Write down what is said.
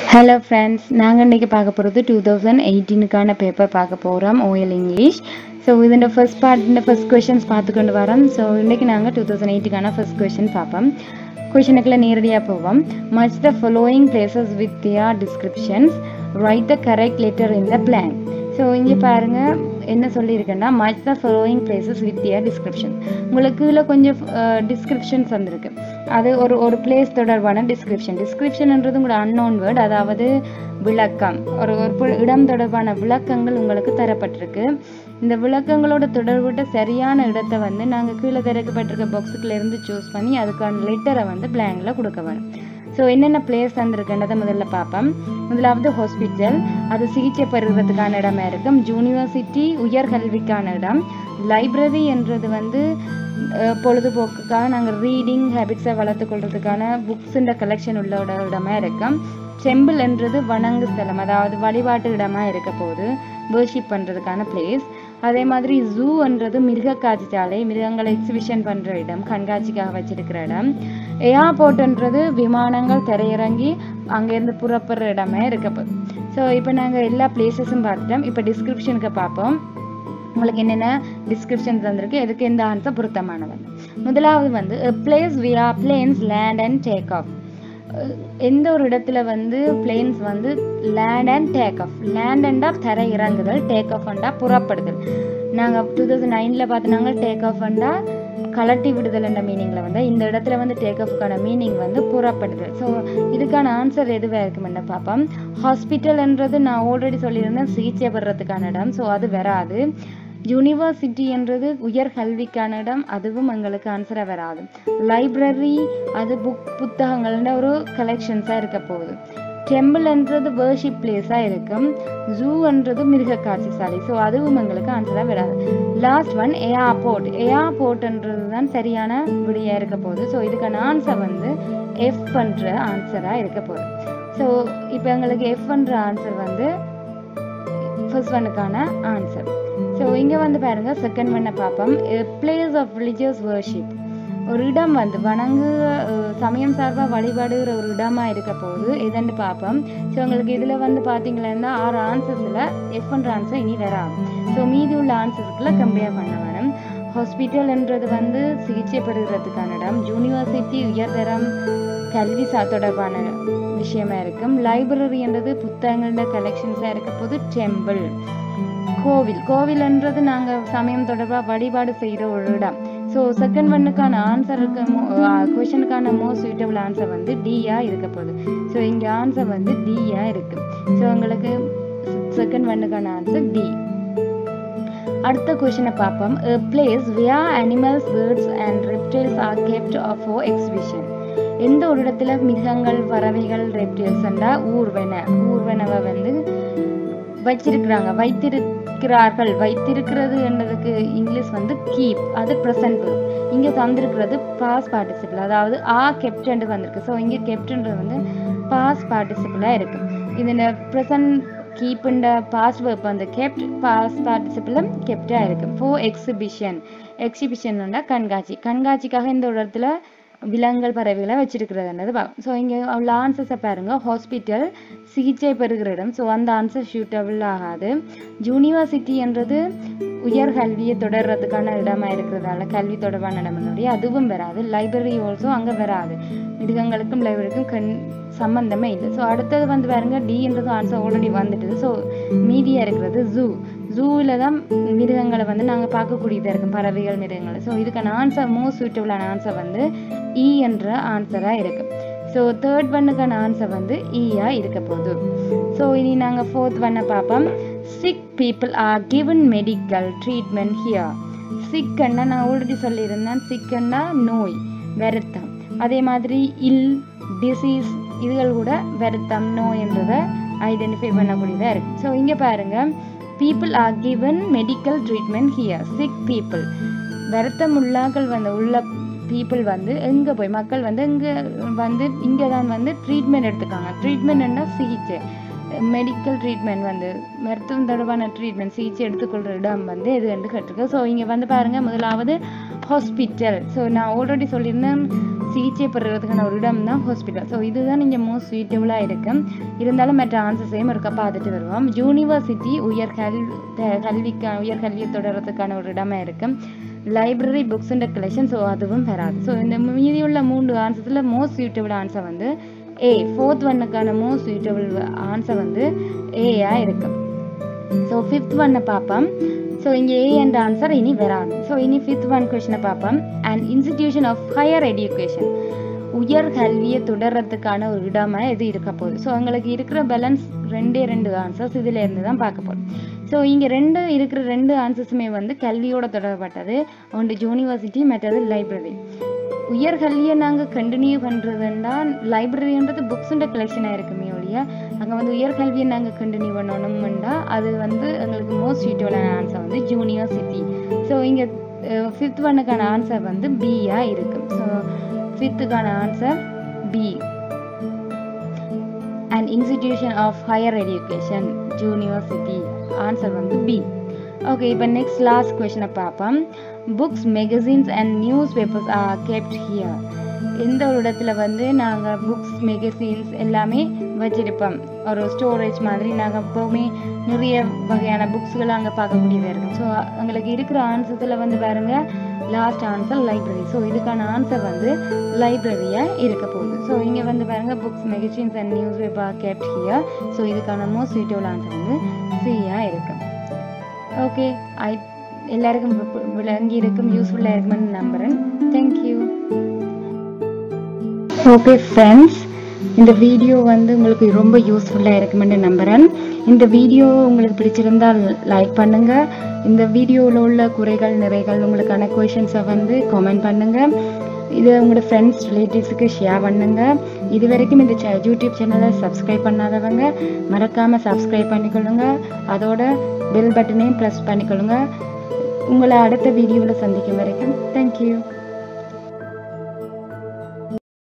hello friends நாங்கள் இன்றைக்கி பார்க்க போகிறது டூ தௌசண்ட் எயிட்டீனுக்கான பேப்பர் பார்க்க போகிறோம் ஓஎல் இங்கிலீஷ் ஸோ இதோட ஃபர்ஸ்ட் பார்ட் இந்த ஃபர்ஸ்ட் கொஷின்ஸ் பார்த்துக்கொண்டு வரோம் ஸோ இன்றைக்கி நாங்கள் டூ தௌசண்ட் எயிட்டுக்கான ஃபர்ஸ்ட் கொஷின் பார்ப்போம் கொஷனுக்குள்ள நேரடியாக போவோம் match the following places with their descriptions write the correct letter in the blank so இங்கே பாருங்கள் என்ன சொல்லியிருக்கேன்னா match the following places with their description உங்களுக்கு இதில் கொஞ்சம் டிஸ்கிரிப்ஷன்ஸ் வந்திருக்கு அது ஒரு ஒரு பிளேஸ் தொடர்பான டிஸ்கிரிப்ஷன் டிஸ்கிரிப்ஷன்ன்றது உங்களோட அன்னோன் வேர்ட் அதாவது விளக்கம் ஒரு ஒரு பு- இடம் தொடர்பான விளக்கங்கள் உங்களுக்கு தரப்பட்டிருக்கு இந்த விளக்கங்களோட தொடர்புட்ட சரியான இடத்தை வந்து நாங்கள் கீழே திறக்கப்பட்டிருக்க பாக்ஸுக்குள்ள இருந்து சூஸ் பண்ணி அதுக்கான லெட்டரை வந்து பிளாங்க்ல கொடுக்க வேணும் ஸோ என்னென்ன பிளேஸ் வந்திருக்குன்றதை முதல்ல பார்ப்போம் முதலாவது ஹாஸ்பிட்டல் அது சிகிச்சை பெறுவதற்கான இடமா இருக்கும் யூனிவர்சிட்டி உயர்கல்விக்கான இடம் லைப்ரரி என்றது வந்து அஹ், பொழுதுபோக்குக்காக நாங்கள் ரீடிங் ஹேபிட்ஸை வளர்த்துக்கொள்றதுக்கான புக்ஸுன்ற கலெக்ஷன் உள்ள இட- இடமா இருக்கும் டெம்பிள் என்றது வணங்கு ஸ்தலம் அதாவது வழிபாட்டு இடமா இருக்க போகுது வர்ஷிப் பண்றதுக்கான பிளேஸ் அதே மாதிரி ஜூன்றது மிருக காட்சிச்சாலை மிருகங்களை எக்ஸிபிஷன் பண்ற இடம் கண்காட்சிக்காக வச்சிருக்கிற இடம் ஏர்போர்ட்ன்றது விமானங்கள் தரையிறங்கி அங்கேருந்து புறப்படுற இடமே இருக்க போகுது ஸோ இப்போ நாங்கள் எல்லா பிளேசஸும் பார்த்துட்டோம் இப்போ டிஸ்கிரிப்ஷனுக்கு பார்ப்போம் உங்களுக்கு என்னென்ன டிஸ்கிரிப்ஷன் தந்திருக்கு எதுக்கு எந்த ஆன்சர் பொருத்தமானது முதலாவது வந்து place where planes land and take off எந்த ஒரு இடத்துல வந்து பிளேன்ஸ் வந்து land and take off land அண்டா தர இறங்குதல் டேக் ஆஃப் அண்டா புறப்படுதல் நாங்கள் டூ தௌசண்ட் நைனில் பார்த்தினாங்க டேக் ஆஃப் அண்டா கலட்டி விடுதல் என்ற மீனிங்கில் வந்து இந்த இடத்துல வந்து டேக் ஆஃப்க்கான மீனிங் வந்து புறப்படுதல் ஸோ இதுக்கான ஆன்சர் எதுவாக இருக்குமென்னு பார்ப்போம் ஹாஸ்பிட்டல்ன்றது நான் ஆல்ரெடி சொல்லியிருந்தேன் சிகிச்சை பெறத்துக்கான இடம் ஸோ அது வராது யூனிவர்சிட்டி என்றது உயர் கல்விக்கான இடம் அதுவும் எங்களுக்கு ஆன்சராக வராது லைப்ரரி அது புக் புத்தகங்கள்ன்ற ஒரு கலெக்ஷன்ஸாக இருக்க போகுது டெம்பிள்ன்றது வேர்ஷிப் பிளேஸாக இருக்கும் ஜூன்றது மிருக காட்சி சாலை ஸோ அதுவும் எங்களுக்கு ஆன்சராக வராது லாஸ்ட் ஒன் ஏர்போர்ட் ஏர்போர்ட்ன்றது தான் சரியான விடியாக இருக்க போகுது ஸோ இதுக்கான ஆன்சர் வந்து எஃப் பண்ணுற ஆன்சராக இருக்க போகுது ஸோ இப்போ எங்களுக்கு எஃப் பண்ணுற ஆன்சர் வந்து ஃபர்ஸ்ட் ஒன்னுக்கான ஆன்சர் ஸோ இங்கே வந்து பாருங்க செகண்ட் ஒன்னை பார்ப்போம் பிளேஸ் ஆஃப் ரிலிஜியஸ் வர்ஷிப் ஒரு இடம் வந்து வணங்கு அஹ், சமயம் சார்பாக வழிபாடுகிற ஒரு இடமா இருக்க போகுது எதுன்னு பார்ப்போம் ஸோ உங்களுக்கு இதில் வந்து பார்த்தீங்கன்னா ஆறு ஆன்சர்ஸில் எஃப் என்ற ஆன்சர் இனி வராது ஸோ மீதி உள்ள ஆன்சர்ஸ்க்குள்ள கம்பேர் பண்ண வேணும் ஹாஸ்பிட்டல்ன்றது வந்து சிகிச்சை பெறுகிறதுக்கான இடம் யூனிவர்சிட்டி உயர்தரம் கல்வி சா தொடர்பான விஷயமா இருக்கும் லைப்ரரின்றது புத்தகங்களோட கலெக்ஷன்ஸாக இருக்க போது டெம்பிள் கோவில் கோவில்ன்றது நாங்கள் சமயம் தொடர்பாக வழிபாடு செய்கிற ஒரு இடம் ஸோ செகண்ட் ஒன்னுக்கான ஆன்சருக்கு கொஷனுக்கான மோஸ்ட் சூட்டபிள் ஆன்சர் வந்து டியா இருக்க போகுது ஸோ இங்கே ஆன்சர் வந்து டியா இருக்கு ஸோ உங்களுக்கு செகண்ட் ஒன்னுக்கான ஆன்சர் டி அடுத்த கொஷனை பார்ப்போம் place where animals birds and reptiles are kept for exhibition எந்த ஒரு இடத்துல மிருகங்கள் பறவைகள் ரெப்டைல்ஸ்ண்டா ஊர்வன ஊர்வனவை வந்து வச்சிருக்கிறாங்க வைத்திருக்கிறார்கள் வைத்திருக்கிறது என்றதுக்கு இங்கிலீஷ் வந்து கீப் அது ப்ரெசன்ட் இங்கே தந்திருக்கிறது பாஸ் பார்ட்டிசிபிள் அதாவது ஆ கெப்டன்ட் வந்திருக்கு ஸோ இங்கே கெப்டன்றது வந்து பாஸ் பார்ட்டிசிபிளாக இருக்கு இதில் ப்ரெசன்ட் கீப்புண்ட பாஸ்ட் வேர்ப் வந்து கெப்ட் பாஸ் பார்ட்டிசிபிளும் கெப்டாக இருக்கு ஃபோ எக்ஸிபிஷன் எக்ஸிபிஷன்னா கண்காட்சி கண்காட்சிக்காக இந்த ஒரு இடத்துல விலங்குகள் பறவைகளை வச்சிருக்கிறதுன்றது பார்க்கும் ஸோ இங்கே உள்ள ஆன்சர்ஸை பாருங்க ஹாஸ்பிட்டல் சிகிச்சை பெறுகிற இடம் ஸோ அந்த ஆன்சர் ஷூட்டபிள் ஆகாது யூனிவர்சிட்டின்றது உயர் கல்வியை தொடர்றதுக்கான இடமா இருக்கிறதால கல்வி தொடர்பான இடம்னுடைய அதுவும் வராது லைப்ரரி ஆல்சோ அங்கே வராது மிருகங்களுக்கும் லைப்ரரிக்கும் கண் சம்பந்தமே இல்லை ஸோ அடுத்தது வந்து பாருங்க டின்றது ஆன்சர் ஆல்ரெடி வந்துட்டுது ஸோ மீதியா இருக்கிறது ஜூ ஜூவில் தான் மிருகங்களை வந்து நாங்கள் பார்க்கக்கூடியதாக இருக்கும் பறவைகள் மிருகங்கள் ஸோ இதுக்கான ஆன்சர் மோஸ்ட் சூட்டபிளான ஆன்சர் வந்து இ என்ற ஆன்சராக இருக்கு ஸோ தேர்ட் ஒன்னுக்கான ஆன்சர் வந்து ஈயா இருக்க போகுது ஸோ இனி நாங்கள் ஃபோர்த் ஒன்னை பார்ப்போம் sick people are given medical treatment here சிக்கன்னா நான் ஆல்ரெடி சொல்லியிருந்தேன் சிக்கன்னா நோய் வருத்தம் அதே மாதிரி இல் டிசீஸ் இதுகள் கூட வருத்தம் நோய்ன்றதை ஐடென்டிஃபை பண்ணக்கூடியதாக இருக்கு ஸோ இங்கே பாருங்க people are given medical treatment here sick people வருத்தம் உள்ளாக்கள் வந்து உள்ள பீப்புள் வந்து எங்கே போய் மக்கள் வந்து இங்கே வந்து இங்கே தான் வந்து ட்ரீட்மெண்ட் எடுத்துக்காங்க ட்ரீட்மெண்ட்னா சிகிச்சை மெடிக்கல் ட்ரீட்மெண்ட் வந்து மருத்துவம் தொடர்பான ட்ரீட்மெண்ட் சிகிச்சை எடுத்துக்கொள்கிற இடம் வந்து எது என்று கேட்டிருக்கு ஸோ இங்கே வந்து பாருங்க முதலாவது ஹாஸ்பிட்டல் ஸோ நான் ஆல்ரெடி சொல்லியிருந்தேன் சிகிச்சை பெறுறதுக்கான ஒரு இடம் தான் ஹாஸ்பிட்டல் ஸோ இதுதான் இங்கே மோஸ்ட் சூட்டபுளாக இருக்கும் இருந்தாலும் மற்ற ஆன்சர்ஸையும் இருக்க பார்த்துட்டு வருவோம் யூனிவர்சிட்டி உயர் கல்வி கல்விக்கா உயர் கல்வியை தொடர்றதுக்கான ஒரு இடமா இருக்கும் library books and collection so அதுவும் வராது ஸோ இந்த மீதியுள்ள மூன்று ஆன்சர்ஸில் மோஸ்ட் சூட்டபிள் ஆன்சர் வந்து ஏ ஃபோர்த் ஒன்னுக்கான மோஸ்ட் சூட்டபிள் ஆன்சர் வந்து ஏயா இருக்கும் ஸோ ஃபிஃப்த் ஒன்னை பார்ப்போம் ஸோ இங்கே ஏ என்ற ஆன்சர் இனி வராது ஸோ இனி ஃபிஃப்த் ஒன் கொஷனை பார்ப்போம் and institution of higher education உயர் கல்வியை தொடர்றதுக்கான ஒரு இடமா இது இருக்க போகுது ஸோ எங்களுக்கு இருக்கிற பேலன்ஸ் ரெண்டே ரெண்டு ஆன்சர்ஸ் இதில் இருந்து தான் பார்க்க போகிறோம் ஸோ இங்கே ரெண்டு இருக்கிற ரெண்டு ஆன்சர்ஸுமே வந்து கல்வியோட தொடர்பட்டது ஒன்று யூனிவர்சிட்டி மற்றது லைப்ரரி உயர் கல்வியை நாங்கள் கண்டினியூ பண்ணுறதுன்னா லைப்ரரின்றது புக்ஸுன்ற கலெக்ஷனாக இருக்குமே ஒழிய அங்கே வந்து உயர் கல்வியை நாங்கள் கண்டினியூ பண்ணணும்னா அது வந்து எங்களுக்கு மோஸ்ட் சூட்டபிளான ஆன்சர் வந்து யூனிவர்சிட்டி ஸோ இங்கே ஃபிஃப்த் ஒன்னுக்கான ஆன்சர் வந்து பியா இருக்கும் ஸோ ஃபிஃப்த்துக்கான answer B and institution of higher education university answer வந்து பி ஓகே இப்போ நெக்ஸ்ட் லாஸ்ட் கொஷனை பார்ப்போம் books magazines and newspapers are kept here எந்த ஒரு இடத்துல வந்து நாங்கள் புக்ஸ் மெகசின்ஸ் எல்லாமே வச்சிருப்போம் ஒரு ஸ்டோரேஜ் மாதிரி நாங்கள் எப்போவுமே நிறைய வகையான புக்ஸ்களை அங்கே பார்க்கக்கூடியதாக இருக்கும் ஸோ எங்களுக்கு இருக்கிற ஆன்சர்ஸில் வந்து பாருங்க லாஸ்ட் ஆன்சர் லைப்ரரி ஸோ இதுக்கான ஆன்சர் வந்து லைப்ரரியாக இருக்க போகுது ஸோ இங்கே வந்து பாருங்க books magazines and newspaper kept here so இதுக்கான மோஸ்ட் சூட்டபிள் ஆன்சர் வந்து சியாக இருக்கும் ஓகே ஐ எல்லாருக்கும் விளங்கி இருக்கும் யூஸ்ஃபுல்லாக இருக்குமென்னு நம்புகிறேன் தேங்க்யூ ஓகே ஃப்ரெண்ட்ஸ் இந்த வீடியோ வந்து உங்களுக்கு ரொம்ப யூஸ்ஃபுல்லாக இருக்குமென்னு நம்புகிறேன் இந்த வீடியோ உங்களுக்கு பிடிச்சிருந்தால் லைக் பண்ணுங்கள் இந்த வீடியோவில் உள்ள குறைகள் நிறைகள் உங்களுக்கான கொஷின்ஸை வந்து கமெண்ட் பண்ணுங்கள் இதை உங்களோட ஃப்ரெண்ட்ஸ் ரிலேட்டிவ்ஸுக்கு ஷேர் பண்ணுங்கள் இது வரைக்கும் இந்த யூடியூப் சேனலை சப்ஸ்கிரைப் பண்ணாதவங்க மறக்காமல் சப்ஸ்கிரைப் பண்ணிக்கொள்ளுங்க அதோட பெல் பட்டனையும் ப்ரெஸ் பண்ணிக்கொள்ளுங்க உங்களை அடுத்த வீடியோவில் சந்திக்கும் வரைக்கும் தேங்க்யூ